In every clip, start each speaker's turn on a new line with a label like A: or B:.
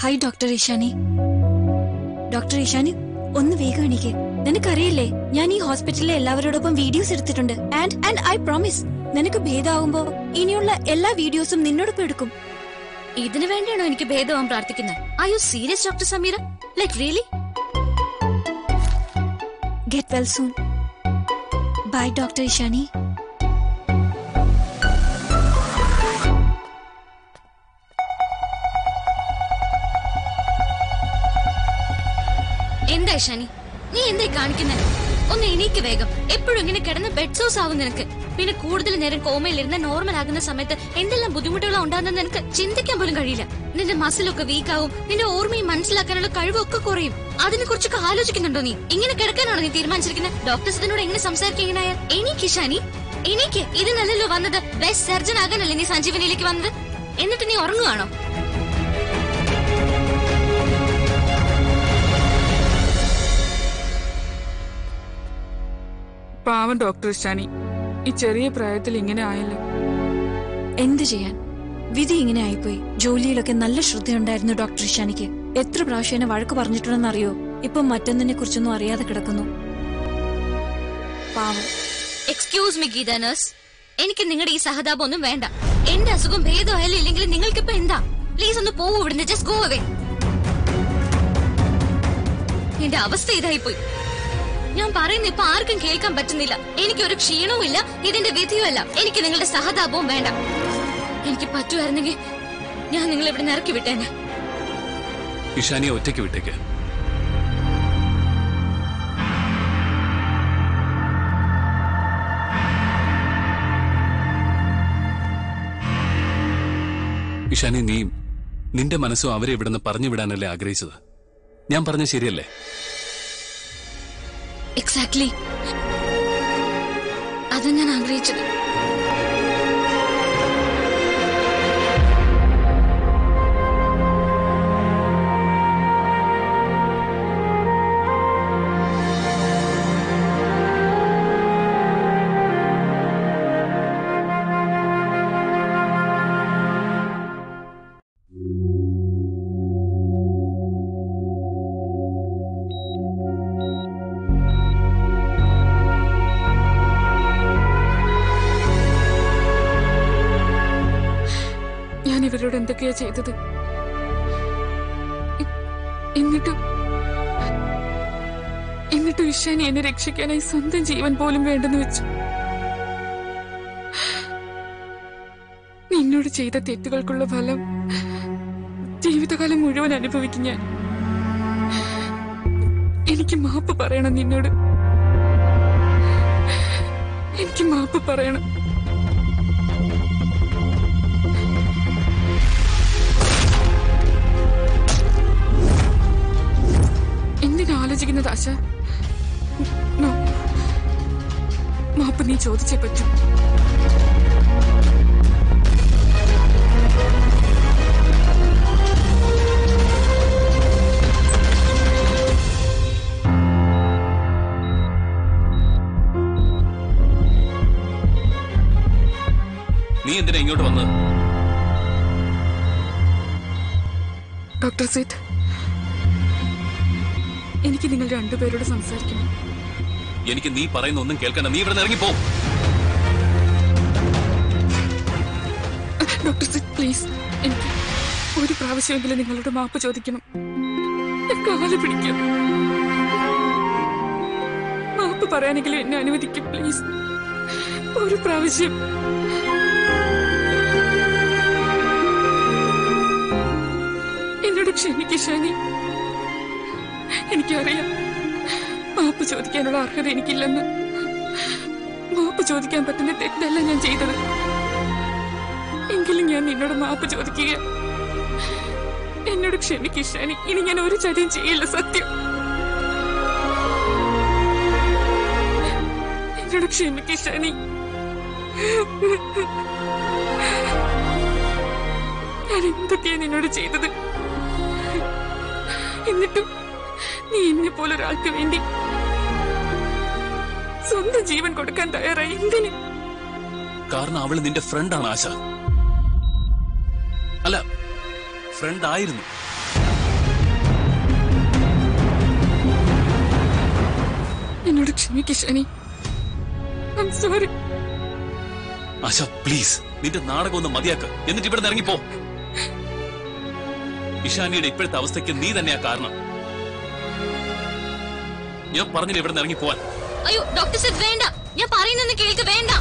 A: Hi doctor Ishani doctor Ishani ഒന്ന് വേഗം എണീക്ക് നിനക്കറിയില്ലേ ഞാൻ ഈ ഹോസ്പിറ്റലിലെ എല്ലാവരോടൊപ്പം വീഡിയോസ് എടുത്തിട്ടുണ്ട് ആൻഡ് ആൻഡ് ഐ പ്രോമിസ് നിനക്ക് ഭേദമാവുമ്പോ ഇനിയുള്ള എല്ലാ വീഡിയോസും നിന്നോടൊപ്പം എടുക്കും
B: ഇതിനു വേണ്ടിയാണോ എനിക്ക് ഭേദമാവാൻ പ്രാർത്ഥിക്കുന്നത് I you serious doctor Sameera like really
A: get well soon bye doctor Ishani
B: എന്താ ഷനി നീ എന്തായി കാണിക്കുന്നത് ഒന്ന് എണീക്ക് വേഗം എപ്പോഴും ഇങ്ങനെ കിടന്ന് ബെഡ് സോസ് ആവും നിനക്ക് പിന്നെ കൂടുതൽ നേരം കോമയിലിരുന്ന് നോർമൽ ആകുന്ന സമയത്ത് എന്തെല്ലാം ബുദ്ധിമുട്ടുകളാണ് ഉണ്ടാകുന്നത് നിനക്ക് ചിന്തിക്കാൻ പോലും കഴിയില്ല നിന്റെ മസിലൊക്കെ വീക്ക് ആവും നിന്റെ ഓർമ്മയും മനസ്സിലാക്കാനുള്ള കഴിവൊക്കെ കുറയും അതിനെ കുറിച്ചൊക്കെ ആലോചിക്കുന്നുണ്ടോ നീ ഇങ്ങനെ കിടക്കാനാണോ നീ തീരുമാനിച്ചിരിക്കുന്നത് ഡോക്ടേഴ്സ് ഇതിനോട് എങ്ങനെ സംസാരിക്കുക എങ്ങനെയായാൽ എണീക്ക് ഷാനി എണീക്ക് ഇതിനല്ലല്ലോ വന്നത് ബെസ്റ്റ് സർജൻ ആകാനല്ലേ നീ സഞ്ജീവനിയിലേക്ക് വന്നത് എന്നിട്ട് നീ ഉറങ്ങുവാണോ
C: പാവം ഡോക്ടർ ഷാനി ഈ ചെറിയ പ്രായത്തിൽ ഇങ്ങനെ ആയല്ലോ
A: എന്ത് ചെയ്യാൻ വിധി ഇങ്ങനെ ആയിപ്പോയി ജോലിയിലൊക്കെ നല്ല ശ്രദ്ധയുണ്ടായിരുന്നു ഡോക്ടർ ഇഷാനിക്ക് എത്ര പ്രാവശ്യം എന്നെ വഴക്ക് പറഞ്ഞിട്ടുണ്ടെന്നറിയോ ഇപ്പൊ മറ്റൊന്നിനെ കുറിച്ചൊന്നും അറിയാതെ കിടക്കുന്നു പാവം
B: എക്സ്ക്യൂസ് മി ഗീത നഴ്സ് എനിക്ക് നിങ്ങളുടെ ഈ സഹതാപം ഒന്നും വേണ്ട എന്റെ അസുഖം ഭേദമായാലും ഇല്ലെങ്കിൽ നിങ്ങൾക്കിപ്പോ എന്താ പ്ലീസ് ഒന്ന് പോവൂ ഇവിടുന്ന് ജസ്റ്റ് ഗോ അവേ എന്റെ അവസ്ഥ ഇതായി പോയി ഞാൻ പറയുന്ന ഇപ്പൊ ആർക്കും കേൾക്കാൻ പറ്റുന്നില്ല എനിക്കൊരു ക്ഷീണവും ഇല്ല ഇതിന്റെ വിധിയും അല്ല എനിക്ക് നിങ്ങളുടെ സഹതാപവും വേണ്ട എനിക്ക് പറ്റുമായിരുന്നെങ്കിൽ ഞാൻ നിങ്ങളെ ഇവിടെ ഇറക്കി വിട്ടേനെ
D: ഇഷാനിയെ ഒറ്റയ്ക്ക് വിട്ടേക്ക് ഇഷാനി നീ നിന്റെ മനസ്സും അവരെ ഇവിടുന്ന് പറഞ്ഞു വിടാനല്ലേ ആഗ്രഹിച്ചത് ഞാൻ പറഞ്ഞ ശരിയല്ലേ
B: എക്സാക്ട്ലി അത് ഞാൻ ആഗ്രഹിച്ചത്
C: ഞാൻ ഇവരോട് എന്തൊക്കെയാ ചെയ്തത് എ- എന്നിട്ടും എന്നിട്ടും ഇഷാനി എന്നെ രക്ഷിക്കാനായി സ്വന്തം ജീവൻ പോലും വേണ്ടെന്ന് വെച്ചു നിന്നോട് ചെയ്ത തെറ്റുകൾക്കുള്ള ഫലം ജീവിതകാലം മുഴുവൻ അനുഭവിക്കും ഞാൻ എനിക്ക് മാപ്പ് പറയണം നിന്നോട് എനിക്ക് മാപ്പ് പറയണം എന്തിനാ ആലോചിക്കുന്നത് ആശ നോ. മാപ്പ് നീ ചോദിച്ചേ പറ്റൂ
D: നീ എന്തിനാ ഇങ്ങോട്ട് വന്നത്
C: ഡോക്ടർ സീറ്റ് എനിക്ക് നിങ്ങൾ രണ്ടുപേരോട് സംസാരിക്കണം
D: എനിക്ക് നീ പറയുന്ന ഒന്നും കേൾക്കണ്ട നീ ഇവിടെ ഇറങ്ങിപ്പോ
C: ഡോക്ടർ സീറ്റ് പ്ലീസ് എനിക്ക് ഒരു പ്രാവശ്യമെങ്കിലും നിങ്ങളോട് മാപ്പ് ചോദിക്കണം ഞാൻ കാല് പിടിക്കും മാപ്പ് പറയാനെങ്കിലും എന്നെ അനുവദിക്കും പ്ലീസ് ഒരു പ്രാവശ്യം എന്നോട് ക്ഷമിക്ക് ഷാനി എനിക്കറിയാം മാപ്പ് ചോദിക്കാനുള്ള അർഹത എനിക്കില്ലെന്ന് മാപ്പ് ചോദിക്കാൻ പറ്റുന്ന തെറ്റല്ല ഞാൻ ചെയ്തത് എങ്കിലും ഞാൻ നിന്നോട് മാപ്പ് ചോദിക്കുക എന്നോട് ക്ഷമിക്ക് ഷാനി ഇനി ഞാൻ ഒരു ചതിയും ചെയ്യില്ല സത്യം എന്നോട് ക്ഷമിക്ക് ഷാനി ഞാൻ എന്തൊക്കെയാ നിന്നോട് ചെയ്തത് എന്നിട്ടും നീ എന്നെ പോലെ ഒരാൾക്ക് വേണ്ടി സ്വന്തം ജീവൻ കൊടുക്കാൻ തയ്യാറായി എന്തിന്
D: കാരണം അവള് നിന്റെ ഫ്രണ്ടാണ് ആശ അല്ല ഫ്രണ്ട് ആയിരുന്നു
C: Ishani I sorry
D: Asha please നിന്റെ നാടകം ഒന്ന് മതിയാക്ക് എന്നിട്ട് ഇവിടെ ഇറങ്ങിപ്പോ ഇഷാനിയുടെ ഇപ്പോഴത്തെ അവസ്ഥയ്ക്ക് നീ തന്നെയാ കാരണം ഞാൻ പറഞ്ഞില്ല ഇവിടെ ഇറങ്ങി പോവാൻ
B: അയ്യോ ഡോക്ടർ സിദ് വേണ്ട ഞാൻ പറയുന്നൊന്ന് കേൾക്ക് വേണ്ട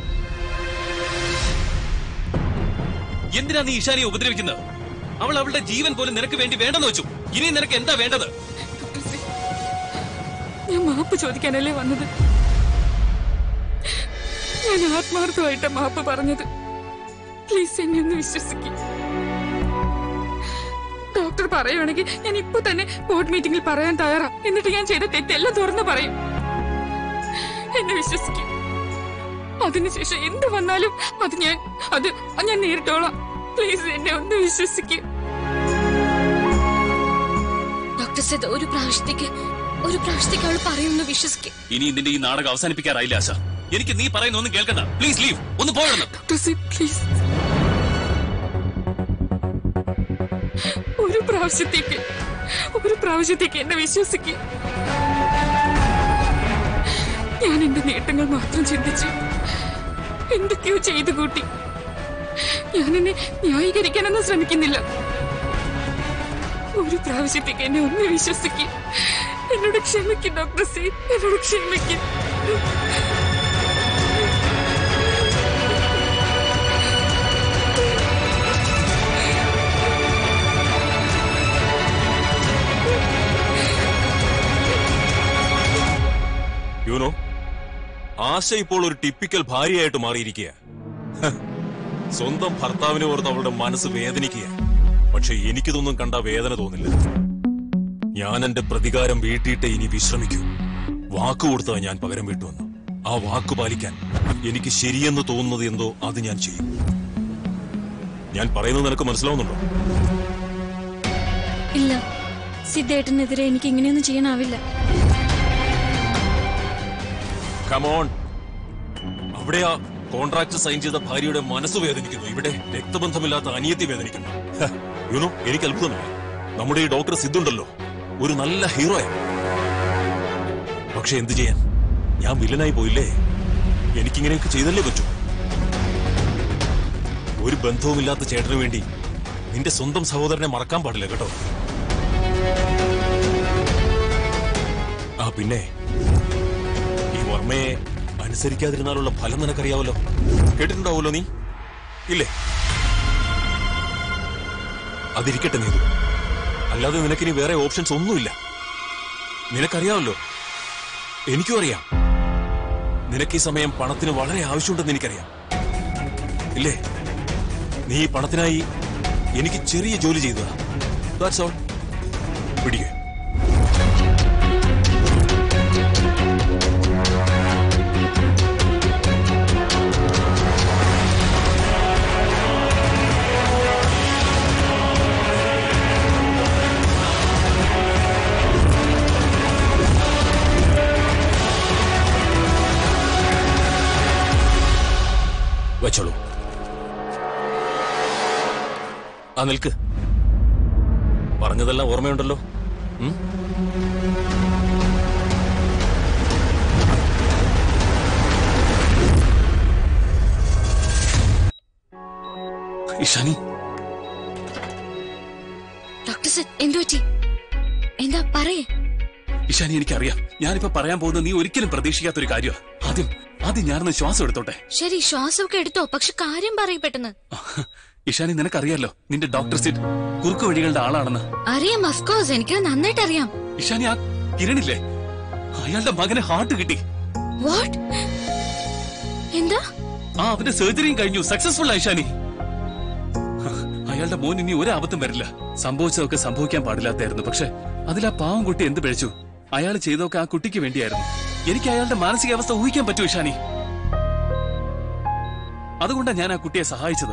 D: എന്തിനാ നീ ഇഷാനിയെ ഉപദ്രവിക്കുന്നത് അവൾ അവളുടെ ജീവൻ പോലും നിനക്ക് വേണ്ടി വേണ്ടെന്ന് വെച്ചു ഇനി നിനക്ക് എന്താ വേണ്ടത്
C: ഡോക്ടർ സി ഞാൻ മാപ്പ് ചോദിക്കാനല്ലേ വന്നത് ഞാൻ ആത്മാർത്ഥമായിട്ട് മാപ്പ് പറഞ്ഞത് പ്ലീസ് എന്നെ ഒന്ന് വിശ്വസിക്കും ഡോക്ടർ പറയുവാണെങ്കിൽ ഞാൻ ഇപ്പൊ തന്നെ ബോർഡ് മീറ്റിംഗിൽ പറയാൻ തയ്യാറാ എന്നിട്ട് ഞാൻ ചെയ്ത തെറ്റെല്ലാം തുറന്നു പറയും എന്നെ വിശ്വസിക്കും അതിനുശേഷം എന്ത് വന്നാലും അത് ഞാൻ അത് അത് ഞാൻ നേരിട്ടോളാം പ്ലീസ് എന്നെ ഒന്ന് വിശ്വസിക്കും
B: ഡോക്ടർ സിദ് ഒരു പ്രാവശ്യത്തേക്ക് ഒരു പ്രാവശ്യത്തേക്ക് അവൾ പറയുന്നു വിശ്വസിക്കും
D: ഇനി നിന്റെ ഈ നാടകം അവസാനിപ്പിക്കാറായില്ല ആശ എനിക്ക് നീ പറയുന്ന ഒന്നും കേൾക്കണ്ട പ്ലീസ് ലീവ് ഒന്ന് പോയിടുന്നു
C: ഡോക്ടർ സി പ്ലീസ് ഒരു പ്രാവശ്യത്തേക്ക് ഒരു പ്രാവശ്യത്തേക്ക് എന്നെ വിശ്വസിക്കുക ഞാൻ എന്റെ നേട്ടങ്ങൾ മാത്രം ചിന്തിച്ചു എന്തൊക്കെയോ ചെയ്തു കൂട്ടി ഞാൻ എന്നെ ന്യായീകരിക്കാനൊന്നും ശ്രമിക്കുന്നില്ല ഒരു പ്രാവശ്യത്തേക്ക് എന്നെ ഒന്ന് വിശ്വസിക്കും എന്നോട് ക്ഷമിക്കും ഡോക്ടർ സി എന്നോട് ക്ഷമിക്കും
E: യുനോ ആശ ഇപ്പോൾ ഒരു ടിപ്പിക്കൽ ഭാര്യയായിട്ട് മാറിയിരിക്കുക സ്വന്തം ഭർത്താവിനെ ഓർത്ത് അവളുടെ മനസ്സ് വേദനിക്കുക പക്ഷെ എനിക്കിതൊന്നും കണ്ട വേദന തോന്നില്ല ഞാൻ എന്റെ പ്രതികാരം വീട്ടിയിട്ട് ഇനി വിശ്രമിക്കൂ വാക്ക് കൊടുത്തതാ ഞാൻ പകരം വീട്ടുവന്നു ആ വാക്ക് പാലിക്കാൻ എനിക്ക് ശരിയെന്ന് തോന്നുന്നത് എന്തോ അത് ഞാൻ ചെയ്യും ഞാൻ പറയുന്നത് നിനക്ക് മനസ്സിലാവുന്നുണ്ടോ
A: ഇല്ല സിദ്ധേട്ടനെതിരെ എനിക്ക് ഇങ്ങനെയൊന്നും ചെയ്യാനാവില്ല
E: കമോൺ അവിടെയാ കോൺട്രാക്ട് സൈൻ ചെയ്ത ഭാര്യയുടെ മനസ്സ് വേദനിക്കുന്നു ഇവിടെ രക്തബന്ധമില്ലാത്ത അനിയത്തി വേദനിക്കുന്നു ഹ, യുനോ എനിക്ക് അത്ഭുതമില്ല നമ്മുടെ ഈ ഡോക്ടർ സിദ്ധുണ്ടല്ലോ ഒരു നല്ല ഹീറോയാ പക്ഷെ എന്ത് ചെയ്യാൻ ഞാൻ വില്ലനായി പോയില്ലേ എനിക്കിങ്ങനെയൊക്കെ ചെയ്തല്ലേ പറ്റൂ ഒരു ബന്ധവുമില്ലാത്ത ചേട്ടന് വേണ്ടി നിന്റെ സ്വന്തം സഹോദരനെ മറക്കാൻ പാടില്ല കേട്ടോ ആ പിന്നെ ഈ വർമ്മയെ അനുസരിക്കാതിരുന്നാലുള്ള ഫലം നിനക്കറിയാവല്ലോ കേട്ടിട്ടുണ്ടാവുമല്ലോ നീ ഇല്ലേ അതിരിക്കട്ടെ നീതു അല്ലാതെ നിനക്കിനി വേറെ ഓപ്ഷൻസ് ഒന്നുമില്ല നിനക്കറിയാമല്ലോ എനിക്കും അറിയാം നിനക്ക് ഈ സമയം പണത്തിന് വളരെ ആവശ്യമുണ്ടെന്ന് എനിക്കറിയാം ഇല്ലേ നീ ഈ പണത്തിനായി എനിക്ക് ചെറിയ ജോലി ചെയ്തതാ ദാറ്റ്സ് ഓൾ പിടിക്കേ വെച്ചോളൂ ആ നിൽക്ക് പറഞ്ഞതെല്ലാം ഓർമ്മയുണ്ടല്ലോ ഉം?
D: ഇഷാനി
B: ഡോക്ടർ സിദ് എന്തു പറ്റി എന്താ പറയേ
D: ഇഷാനി എനിക്കറിയാം ഞാനിപ്പോ പറയാൻ പോകുന്നത് നീ ഒരിക്കലും പ്രതീക്ഷിക്കാത്തൊരു കാര്യമാണ് ആദ്യം ആദ്യം ഞാനൊന്ന് ശ്വാസം എടുത്തോട്ടെ
B: ശരി ശ്വാസമൊക്കെ എടുത്തോ പക്ഷെ കാര്യം പറയും പെട്ടെന്ന്
D: ഇഷാനി നിനക്കറിയാലോ നിന്റെ ഡോക്ടർ സിറ്റ് കുറുക്കു വഴികളുടെ ആളാണെന്ന്
B: അറിയാം അഫ്കോഴ്സ് എനിക്ക് നന്നായിട്ട് അറിയാം
D: ഇഷാനി ആ കിരണില്ലേ അയാളുടെ മകന് ഹാർട്ട് കിട്ടി
B: വാട്ട് എന്താ
D: ആ അവന്റെ സർജറിയും കഴിഞ്ഞു സക്സസ്ഫുൾ ആയിഷാനി അയാളുടെ മോൻ ഇനി ഒരു ആപത്തും വരില്ല സംഭവിച്ചതൊക്കെ സംഭവിക്കാൻ പാടില്ലാത്തായിരുന്നു പക്ഷെ അതിൽ ആ പാവം കുട്ടി എന്ത് പിഴച്ചു അയാൾ ചെയ്തൊക്കെ ആ കുട്ടിക്ക് വേണ്ടിയായിരുന്നു എനിക്ക് അയാളുടെ മാനസികാവസ്ഥ ഊഹിക്കാൻ പറ്റൂ ഇഷാനി അതുകൊണ്ടാണ് ഞാൻ ആ കുട്ടിയെ സഹായിച്ചത്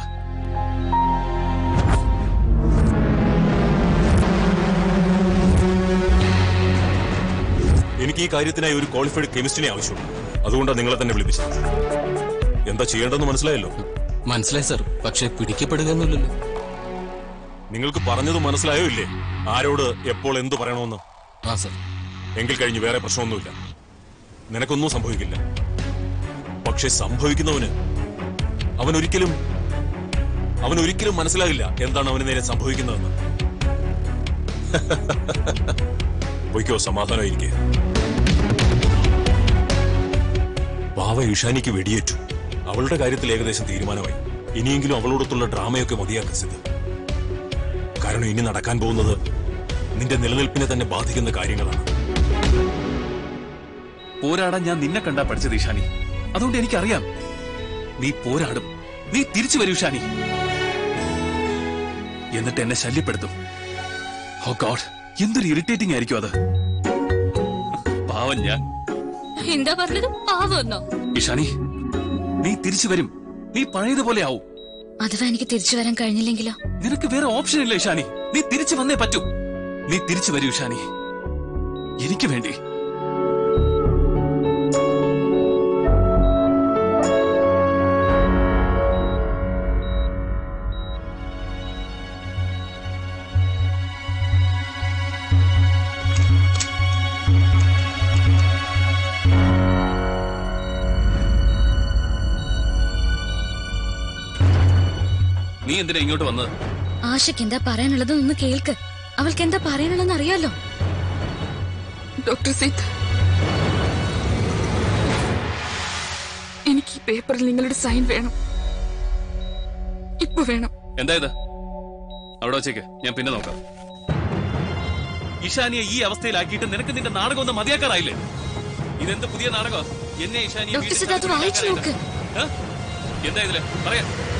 E: എനിക്ക് ഈ കാര്യത്തിനായി ഒരു ക്വാളിഫൈഡ് കെമിസ്റ്റിനെ ആവശ്യമുണ്ട് അതുകൊണ്ടാണ് നിങ്ങളെ തന്നെ വിളിപ്പിച്ചത് എന്താ ചെയ്യേണ്ടതെന്ന് മനസ്സിലായല്ലോ
F: മനസ്സിലായി സർ പക്ഷെ പിടിക്കപ്പെടുക എന്നില്ലല്ലോ
E: നിങ്ങൾക്ക് പറഞ്ഞത് മനസ്സിലായോ ഇല്ലേ ആരോട് എപ്പോൾ എന്ത് പറയണമെന്ന്
F: ആ സർ
E: എങ്കിൽ കഴിഞ്ഞ് വേറെ പ്രശ്നമൊന്നുമില്ല നിനക്കൊന്നും സംഭവിക്കില്ല പക്ഷെ സംഭവിക്കുന്നവന് അവൻ ഒരിക്കലും അവൻ ഒരിക്കലും മനസ്സിലാകില്ല എന്താണ് അവന് നേരെ സംഭവിക്കുന്നതെന്ന് പൊയ്ക്കോ സമാധാനമായിരിക്കെ പാവ ഇഷാനിക്ക് വെടിയേറ്റു അവളുടെ കാര്യത്തിൽ ഏകദേശം തീരുമാനമായി ഇനിയെങ്കിലും അവളോടൊത്തുള്ള ഡ്രാമയൊക്കെ മതിയാക്കുക സിദ്ധ കാരണം ഇനി നടക്കാൻ പോകുന്നത് നിന്റെ നിലനിൽപ്പിനെ തന്നെ ബാധിക്കുന്ന കാര്യങ്ങളാണ്
D: പോരാടാൻ ഞാൻ നിന്നെ കണ്ടാ പഠിച്ചത് ഇഷാനി അതുകൊണ്ട് എനിക്കറിയാം നീ പോരാടും നീ തിരിച്ചു വരൂ ഇഷാനി എന്നിട്ട് എന്നെ ശല്യപ്പെടുത്തും ഓ ഗോഡ് എന്തൊരു ഇറിറ്റേറ്റിംഗ് ആയിരിക്കും അത് പാവം ഞാൻ
B: എന്താ പറഞ്ഞത് പാവമെന്നോ
D: ഇഷാനി നീ തിരിച്ചു വരും നീ പഴയതുപോലെ ആവും
B: അഥവാ എനിക്ക് തിരിച്ചു വരാൻ കഴിഞ്ഞില്ലെങ്കിലോ
D: നിനക്ക് വേറെ ഓപ്ഷൻ ഇല്ല ഇഷാനി നീ തിരിച്ചു വന്നേ പറ്റൂ നീ തിരിച്ചു വരൂ ഇഷാനി എനിക്ക് വേണ്ടി നീ എന്തിനാ ഇങ്ങോട്ട് വന്നത്
B: ആശയ്ക്ക് എന്താ പറയാനുള്ളത് ഒന്ന് കേൾക്ക് അവൾക്ക് എന്താ പറയാനുള്ളതെന്ന് അറിയാലോ
C: ഡോക്ടർ സീത് എനിക്ക് ഈ പേപ്പറിൽ നിങ്ങളുടെ സൈൻ വേണം ഇപ്പൊ വേണം
D: എന്താ ഇത് അവിടെ വച്ചേക്ക് ഞാൻ പിന്നെ നോക്കാം ഇഷാനിയെ ഈ അവസ്ഥയിലാക്കിയിട്ട് നിനക്ക് നിന്റെ നാടകം ഒന്ന് മതിയാക്കാറായില്ലേ ഇതെന്ത് പുതിയ നാടകം എന്നെ ഇഷാനിയെ
B: ഡോക്ടർ
D: വീട്ടിൽ
B: സിദ്ധാർത്ഥ് വായിച്ചു നോക്ക്.
D: ഏ? എന്താ ഇതില് പറയാ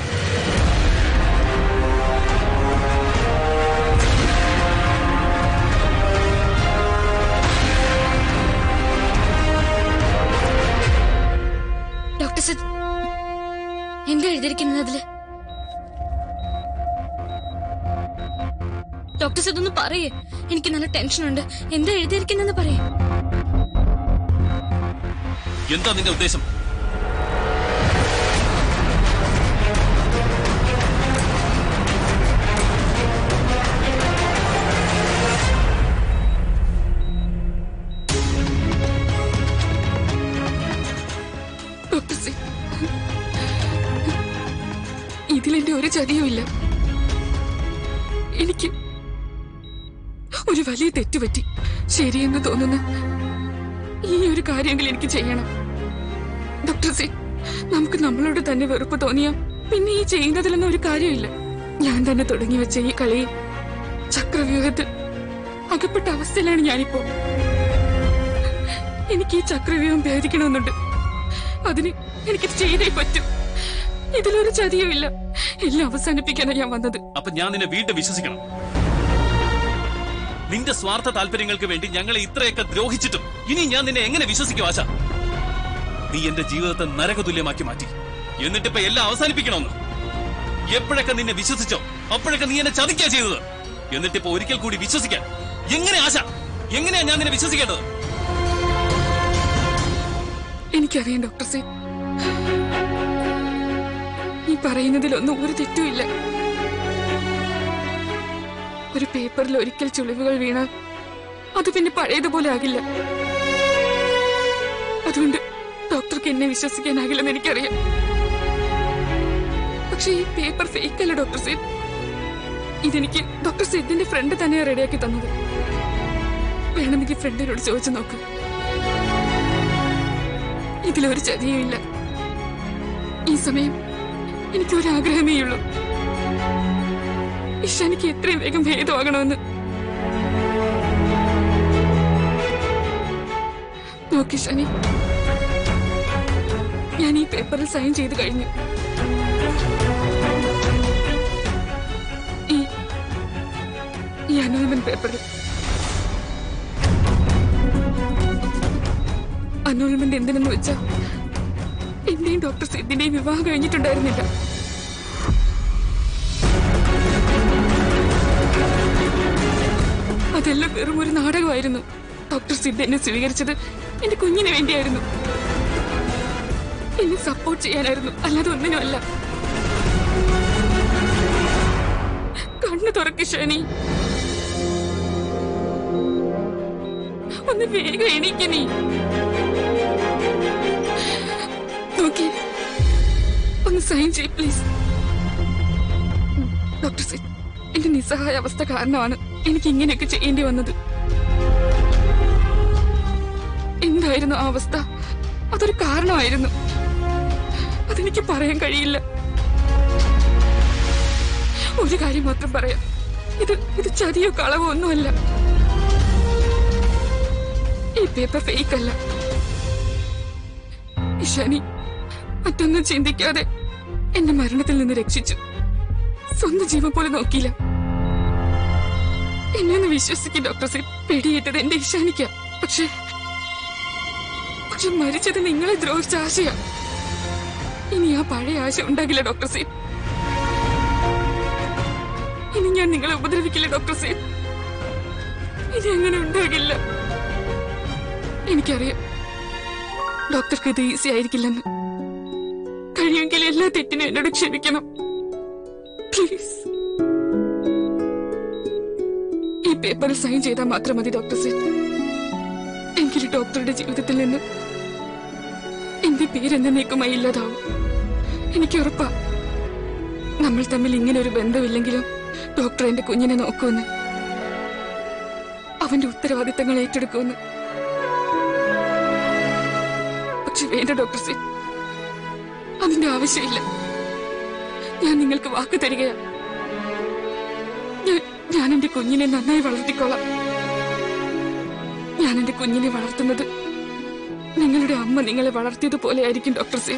B: ഡോക്ടർ സിദ് എന്താ എഴുതിയിരിക്കുന്നത് അതില് ഡോക്ടർ സിദ് ഒന്ന് പറയേ എനിക്ക് നല്ല ടെൻഷനുണ്ട് എന്താ എഴുതിയിരിക്കുന്നെന്ന് പറയേ
D: എന്താ നിന്റെ ഉദ്ദേശം
C: ഡോക്ടർ സീത് ഇതിലെന്റെ ഒരു ചതിയുമില്ല എനിക്ക് ഒരു വലിയ തെറ്റുപറ്റി ശരിയെന്ന് തോന്നുന്ന ഈ ഒരു കാര്യമെങ്കിലും എനിക്ക് ചെയ്യണം ഡോക്ടർ സി നമുക്ക് നമ്മളോട് തന്നെ വെറുപ്പ് തോന്നിയ പിന്നെ ഈ ചെയ്യുന്നതിലൊന്നും ഒരു കാര്യമില്ല ഞാൻ തന്നെ തുടങ്ങി വെച്ച ഈ കളിയിൽ ചക്രവ്യൂഹത്തിൽ അകപ്പെട്ട അവസ്ഥയിലാണ് ഞാനിപ്പോ എനിക്ക് ഈ ചക്രവ്യൂഹം ഭേദിക്കണമെന്നുണ്ട് അതിന് എനിക്കിത് ചെയ്തേ പറ്റും ഇതിലൊരു ചതിയുമില്ല എല്ലാം അവസാനിപ്പിക്കാനാണ് ഞാൻ വന്നത്
D: അപ്പൊ ഞാൻ നിന്നെ വീണ്ടും വിശ്വസിക്കണം നിന്റെ സ്വാർത്ഥ താല്പര്യങ്ങൾക്ക് വേണ്ടി ഞങ്ങളെ ഇത്രയൊക്കെ ദ്രോഹിച്ചിട്ടും ഇനി ഞാൻ നിന്നെ എങ്ങനെ വിശ്വസിക്കും ആശ നീ എന്റെ ജീവിതത്തെ നരകതുല്യമാക്കി മാറ്റി എന്നിട്ടിപ്പോ എല്ലാം അവസാനിപ്പിക്കണമെന്ന് എപ്പോഴൊക്കെ നിന്നെ വിശ്വസിച്ചോ അപ്പോഴൊക്കെ നീ എന്നെ ചതിക്കാ ചെയ്തത് എന്നിട്ടിപ്പോ ഒരിക്കൽ കൂടി വിശ്വസിക്കാൻ എങ്ങനെ ആശ എങ്ങനെയാ ഞാൻ നിന്നെ വിശ്വസിക്കേണ്ടത്
C: എനിക്കറിയാം ഡോക്ടർ സി ഈ പറയുന്നതിലൊന്നും ഒരു തെറ്റുമില്ല ഒരു പേപ്പറിൽ ഒരിക്കൽ ചുളിവുകൾ വീണാൽ അത് പിന്നെ പഴയതുപോലെ ആകില്ല അതുകൊണ്ട് ഡോക്ടർക്ക് എന്നെ വിശ്വസിക്കാനാകില്ലെന്ന് എനിക്കറിയാം പക്ഷെ ഈ പേപ്പർ ഫേക്ക് അല്ല ഡോക്ടർ സെയ്ദ് ഇതെനിക്ക് ഡോക്ടർ സെയ്ദിന്റെ ഫ്രണ്ട് തന്നെയാണ് റെഡിയാക്കി തന്നത് വേണമെങ്കിൽ ഫ്രണ്ടിനോട് ചോദിച്ചു നോക്ക് ഇതിലൊരു ചതിയുമില്ല ഈ സമയം എനിക്ക് ഒരു ആഗ്രഹമേ ഉള്ളൂ ഇഷാനിക്ക് എത്രയും വേഗം ഭേദമാകണമെന്ന് നോക്ക് ഇഷാനി ഞാൻ ഈ പേപ്പറിൽ സൈൻ ചെയ്ത് കഴിഞ്ഞു ഈ ഈ അനോൾമെന്റ് പേപ്പറിൽ അനോൾമെന്റ് എന്തിനെന്ന് വെച്ചാ എന്റെയും ഡോക്ടർ സിദ്ധിന്റെയും വിവാഹം കഴിഞ്ഞിട്ടുണ്ടായിരുന്നില്ല അതെല്ലാം വെറും ഒരു നാടകമായിരുന്നു ഡോക്ടർ സിദ്ധ എന്നെ സ്വീകരിച്ചത് എന്റെ കുഞ്ഞിന് വേണ്ടിയായിരുന്നു എന്നെ സപ്പോർട്ട് ചെയ്യാനായിരുന്നു അല്ലാതെ ഒന്നിനുമല്ല കണ്ണു തുറക്ക് ശനി ഒന്ന് വേഗം എണീക്ക നീ നോക്കി ഒന്ന് സൈൻ ചെയ്യ് പ്ലീസ് ഡോക്ടർ സിറ്റ് എന്റെ നിസ്സഹായ അവസ്ഥ കാരണമാണ് എനിക്ക് ഇങ്ങനെയൊക്കെ ചെയ്യേണ്ടി വന്നത് എന്തായിരുന്നു ആ അവസ്ഥ അതൊരു കാരണമായിരുന്നു അതെനിക്ക് പറയാൻ കഴിയില്ല ഒരു കാര്യം മാത്രം പറയാം ഇത് ഇത് ചതിയോ കളവോ ഒന്നുമല്ല ഈ പേപ്പർ ഫേക്ക് അല്ല ഇഷാനി മറ്റൊന്നും ചിന്തിക്കാതെ എന്നെ മരണത്തിൽ നിന്ന് രക്ഷിച്ചു സ്വന്തം ജീവൻ പോലെ നോക്കിയില്ല എന്നെ ഒന്ന് വിശ്വസിക്കും ഡോക്ടർ സി പേടിയേറ്റത് എന്റെ ഇഷാനിക്ക പക്ഷെ പക്ഷെ മരിച്ചത് നിങ്ങളെ ദ്രോഹിച്ച ആശയ ഇനി ആ പഴയ ആശ ഉണ്ടാകില്ല ഡോക്ടർ സി ഇനി ഞാൻ നിങ്ങളെ ഉപദ്രവിക്കില്ല ഡോക്ടർ സി ഇനി അങ്ങനെ ഉണ്ടാകില്ല എനിക്കറിയാം ഡോക്ടർക്ക് ഇത് ഈസി ആയിരിക്കില്ലെന്ന് കഴിയുമെങ്കിൽ എല്ലാ തെറ്റിനും എന്നോട് ക്ഷമിക്കണം പ്ലീസ് ഈ പേപ്പറിൽ സൈൻ ചെയ്താൽ മാത്രം മതി ഡോക്ടർ സെറ്റ് എങ്കിലും ഡോക്ടറുടെ ജീവിതത്തിൽ നിന്ന് എന്റെ പേരെന്നേക്കുമായി ഇല്ലാതാവും എനിക്ക് ഉറപ്പാ നമ്മൾ തമ്മിൽ ഇങ്ങനെ ഒരു ബന്ധമില്ലെങ്കിലും ഡോക്ടർ എന്റെ കുഞ്ഞിനെ നോക്കുമെന്ന് അവന്റെ ഉത്തരവാദിത്തങ്ങൾ ഏറ്റെടുക്കുമെന്ന് പക്ഷെ വേണ്ട ഡോക്ടർ സി അതിന്റെ ആവശ്യമില്ല ഞാൻ നിങ്ങൾക്ക് വാക്ക് തരികയാ ഞാൻ- ഞാൻ എന്റെ കുഞ്ഞിനെ നന്നായി വളർത്തിക്കോളാം ഞാൻ എന്റെ കുഞ്ഞിനെ വളർത്തുന്നത് നിങ്ങളുടെ അമ്മ നിങ്ങളെ വളർത്തിയതുപോലെ ആയിരിക്കും ഡോക്ടർ സി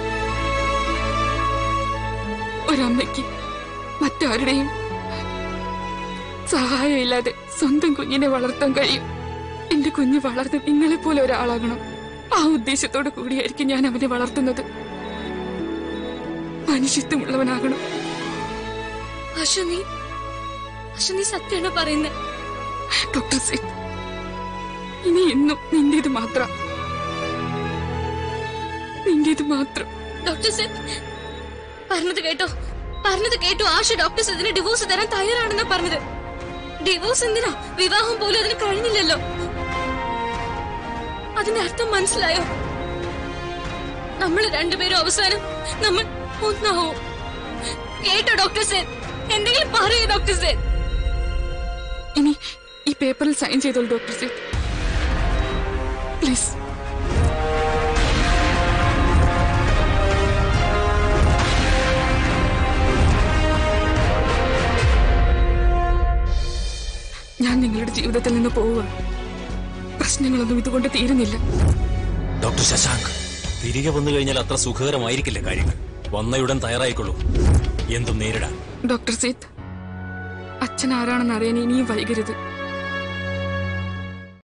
C: ഒരമ്മയ്ക്ക് മറ്റാരുടെയും സഹായമില്ലാതെ സ്വന്തം കുഞ്ഞിനെ വളർത്താൻ കഴിയും എന്റെ കുഞ്ഞ് വളർന്ന് നിങ്ങളെ പോലെ ഒരാളാകണം ആ ഉദ്ദേശത്തോടു കൂടിയായിരിക്കും ഞാൻ അവനെ വളർത്തുന്നത് മനുഷ്യത്വമുള്ളവനാകണം
B: ആശ നീ ആശ നീ സത്യമാണോ പറയുന്നത്
C: ഡോക്ടർ സിംഗ് ഇനി എന്നും നിന്റേത് മാത്രം നിന്റേത് മാത്രം
B: ഡോക്ടർ സെൻ പറഞ്ഞത് കേട്ടോ പറഞ്ഞത് കേട്ടോ ആശ ഡോക്ടർ സെതിന് ഡിവോഴ്സ് തരാൻ തയ്യാറാണെന്നാ പറഞ്ഞത് ഡിവോഴ്സ് എന്തിനാ വിവാഹം പോലും അതിന് കഴിഞ്ഞില്ലല്ലോ അതിന്റെ അർത്ഥം മനസ്സിലായോ നമ്മൾ രണ്ടുപേരും അവസാനം നമ്മൾ ഒന്നാവും കേട്ടോ ഡോക്ടർ സെൻ എന്തെങ്കിലും പറയൂ ഡോക്ടർ സെൻ
C: ഇനി ഈ പേപ്പറിൽ സൈൻ ചെയ്തോളൂ ഡോക്ടർ സിംഗ് പ്ലീസ് ഞാൻ നിങ്ങളുടെ ജീവിതത്തിൽ നിന്ന് പോവുക പ്രശ്നങ്ങളൊന്നും ഇതുകൊണ്ട് തീരുന്നില്ല
E: ഡോക്ടർ ശശാങ്ക് തിരികെ വന്നു കഴിഞ്ഞാൽ അത്ര സുഖകരമായിരിക്കില്ല കാര്യങ്ങൾ വന്നയുടൻ തയ്യാറായിക്കൊള്ളൂ എന്തും നേരിടാൻ
C: ഡോക്ടർ സീത്ത് അച്ഛൻ ആരാണെന്ന് അറിയാൻ ഇനിയും വൈകരുത്